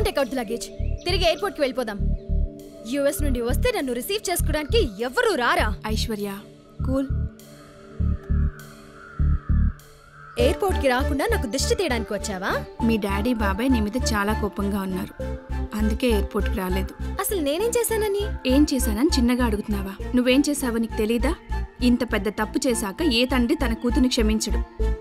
Don't take out the luggage తిరిగి airport కి వెళ్ళిపోదాం యుఎస్ నుండి వస్తే నన్ను రిసీవ్ చేసుకోవడానికి ఎవరు రారా ఐశ్వర్య కూల్ ఎయిర్పోర్ట్ కి రాకుండా నాకు దిష్టి తీయడానికి వచ్చావా మీ డాడీ బాబాయ్ నీ మీద చాలా కోపంగా ఉన్నారు అందుకే ఎయిర్పోర్ట్కి రాలేదు అసలు నేనేం చేశానని ఏం చేశానని చిన్నగా అడుగుతున్నావా నువ్వేం చేశావో నీకు తెలీదా ఇంత పెద్ద తప్పు చేశాక ఏ తండ్రి తన కూతుని క్షమించడు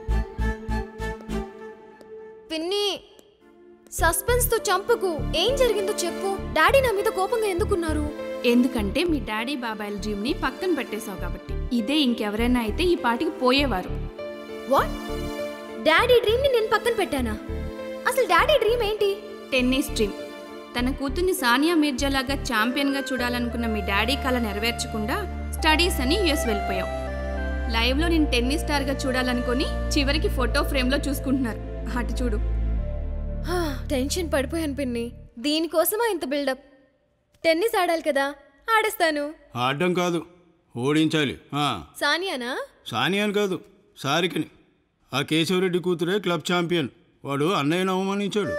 పిన్ని సస్పెన్స్ తో చంపుకు ఏం జరిగిందో చెప్పు డాడీ నా మీద కోపంగా ఎందుకున్నారు ఎందుకంటే మీ డాడీ బాబాయ్ల డ్రీమ్ ని పక్కన పెట్టేశావు కాబట్టి ఇదే ఇంకెవరైనా అయితే ఈ పాటికి పోయేవారు వాట్ డాడీ డ్రీమ్ ని నేను పక్కన పెట్టానా అసలు డాడీ డ్రీమ్ ఏంటి టెన్నిస్ డ్రీమ్ తన కూతుర్ని సానియా మీర్జా లాగా ఛాంపియన్ గా చూడాలనుకున్న మీ డాడీ కళ నెరవేర్చకుండా స్టడీస్ అని యుఎస్ వెళ్ళిపోయావు లైవ్ లో నేను టెన్నిస్ స్టార్ గా చూడాలనుకొని చివరికి ఫోటో ఫ్రేమ్ లో చూసుకుంటున్నారు అటు చూడు హా, టెన్షన్ పడిపోయాను పిన్ని దీనికోసమా ఇంత బిల్డప్ టెన్నిస్ ఆడాలి కదా ఆడేస్తాను ఆడడం కాదు ఓడించాలి ఆ, సానియానా సానియాని కాదు సారికని ఆ కేశవరెడ్డి కూతురే క్లబ్ ఛాంపియన్ వాడు అన్నయ్యను అవమానించాడు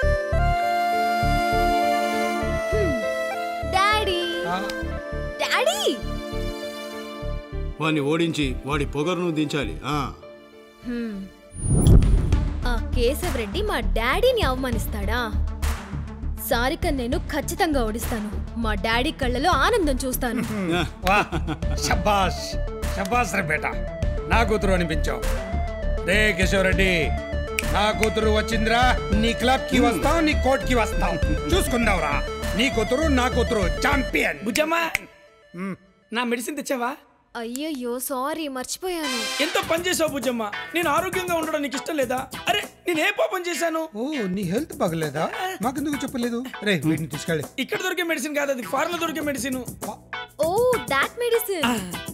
డాడీ డాడీ వాడిని ఓడించి వాడి పొగరును దించాలి ఆ, హ్మ్. ఆ కేశవ్ రెడ్డి మా డాడీని అవమానిస్తాడా సారిక నేను ఖచ్చితంగా ఓడిస్తాను మా డాడీ కళ్ళలో ఆనందం చూస్తాను వా షబాష్ షబాష్ రే బేటా నా కూతురు అనిపించావు రే కిషోరెడ్డి నా కూతురు వచ్చిందిరా నీ క్లబ్ కి వస్తాం నీ కోర్ట్ కి వస్తాం చూసుకుందాంరా నీ కూతురు నా కూతురు ఛాంపియన్ బుజ్జమ్మా నా మెడిసిన్ తెచ్చావా అయ్యయ్యో సారీ మర్చిపోయాను ఎంతో పని చేసావు బుజ్జమ్మ నేను ఆరోగ్యంగా ఉండడం నీకు ఇష్టం లేదా అరే నేను ఏ పాపం చేశాను ఓ నీ హెల్త్ బాగలేదా మాకెందుకు చెప్పలేదు రే వీటిని తీసుకెళ్ళి ఇక్కడ దొరికే మెడిసిన్ కాదు అది ఫారెన్ లో దొరికే మెడిసిన్ ఓ దాట్ మెడిసిన్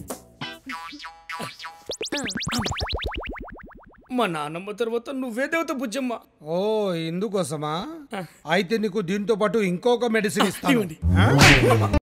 మా నాన్నమ్మ తర్వాత నువ్వే దేవత బుజ్జమ్మ ఓ ఇందుకోసమా అయితే నీకు దీంతో పాటు ఇంకొక మెడిసిన్ ఇస్తాను ఇవ్వండి. ఆ?